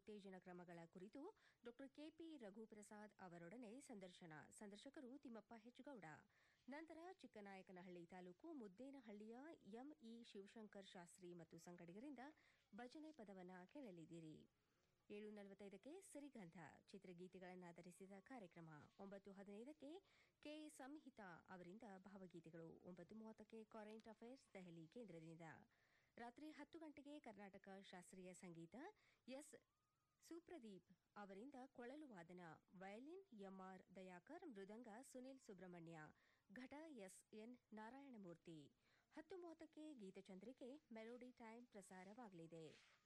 ಉತ್ತೇಜನ ಕ್ರಮಗಳ ಕುರಿತು ಡಾ ಕೆಪಿ ರಘುಪ್ರಸಾದ್ ಅವರೊಡನೆ ಸಂದರ್ಶನ ಸಂದರ್ಶಕರು ತಿಮ್ಮಪ್ಪ ಹೆಚ್ಗೌಡ ನಂತರ ಚಿಕ್ಕನಾಯಕನಹಳ್ಳಿ ತಾಲೂಕು ಮುದ್ದೇನಹಳ್ಳಿಯ ಎಂಇ ಶಿವಶಂಕರ್ ಶಾಸ್ತ್ರಿ ಮತ್ತು ಸಂಗಡಿಗರಿಂದ ಭಜನೆ ಪದವನ್ನ ಕೇಳಲಿದ್ದೀರಿ ಏಳು ನಲವತ್ತೈದಕ್ಕೆ ಸಿರಿಗಂಧ ಚಿತ್ರಗೀತೆಗಳನ್ನಾಧರಿಸಿದ ಕಾರ್ಯಕ್ರಮ ಒಂಬತ್ತು ಹದಿನೈದಕ್ಕೆ ಕೆ ಸಂಹಿತಾ ಅವರಿಂದ ಭಾವಗೀತೆಗಳು ಒಂಬತ್ತು ಮೂವತ್ತಕ್ಕೆ ಕರೆಂಟ್ ಅಫೇರ್ಸ್ ದೆಹಲಿ ಕೇಂದ್ರದಿಂದ ರಾತ್ರಿ ಹತ್ತು ಗಂಟೆಗೆ ಕರ್ನಾಟಕ ಶಾಸ್ತ್ರೀಯ ಸಂಗೀತ ಎಸ್ ಸುಪ್ರದೀಪ್ ಅವರಿಂದ ಕೊಳಲು ವಾದನ violin MR Dayakar mridanga Sunil Subrahmanya ghata S N Narayana Murthy ಹತ್ತು ಮೂವತ್ತಕ್ಕೆ ಗೀತಚಂದ್ರಿಕೆ ಮೆಲೋಡಿ ಟೈಮ್ ಪ್ರಸಾರವಾಗಲಿದೆ